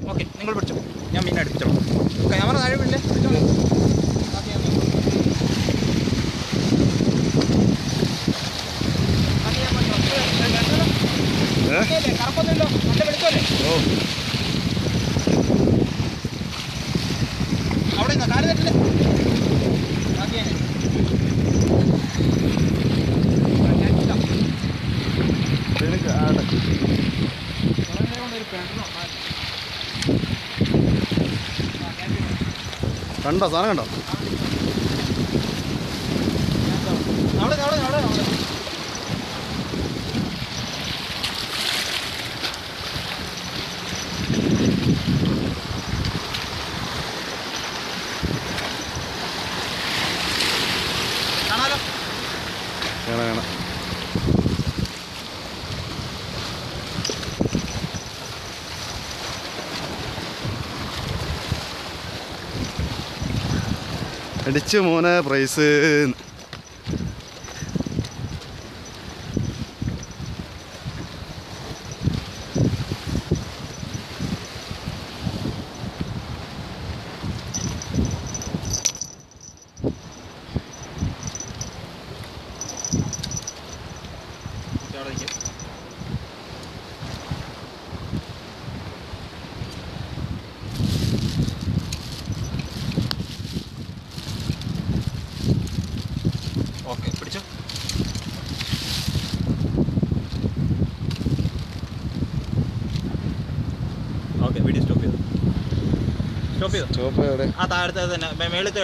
Okay നിങ്ങൾ പിടിച്ചോ ഞാൻ മീൻ അടുപ്പിച്ചോളാം ക്യാമറ താഴെ വിടില്ലേ പിടിച്ചോളൂ ബാക്കി ഞാൻ നോക്കാം. ബാക്കി ഞാൻ നോക്കാം. ഏ, ഏ, കണ്ടല്ലോ? ഏ? ഓക്കെയല്ലേ? കറക്കൊന്നുമില്ലല്ലോ നല്ല വെളുത്തല്ലേ ഓ അവിടെ നിന്നോ കാല് തട്ടില്ലേ ബാക്കി ഞാൻ ആ, ഞാൻ ഇല്ല. എനിക്ക് ആടെ. ഉടനെ കൊണ്ടൊരു പെണ്ണോ, ആ. ആ, ഞാൻ ഇല്ല. കണ്ടോ സാധനം കണ്ടോ അവിടെ അവിടെ അവിടെ അവിടെ കാണാലോ വേണം വേണം അടിച്ചു മോനെ പ്രൈസ് അവിടെ നിൽക്കും ഓക്കെ പിടിച്ചോ ഓക്കെ വീഡിയോ സ്റ്റോപ്പ് ചെയ്തു സ്റ്റോപ്പ് ചെയ്തു സ്റ്റോപ്പ് എവിടെ ആ താഴത്തെ തന്നെ മേളത്തെ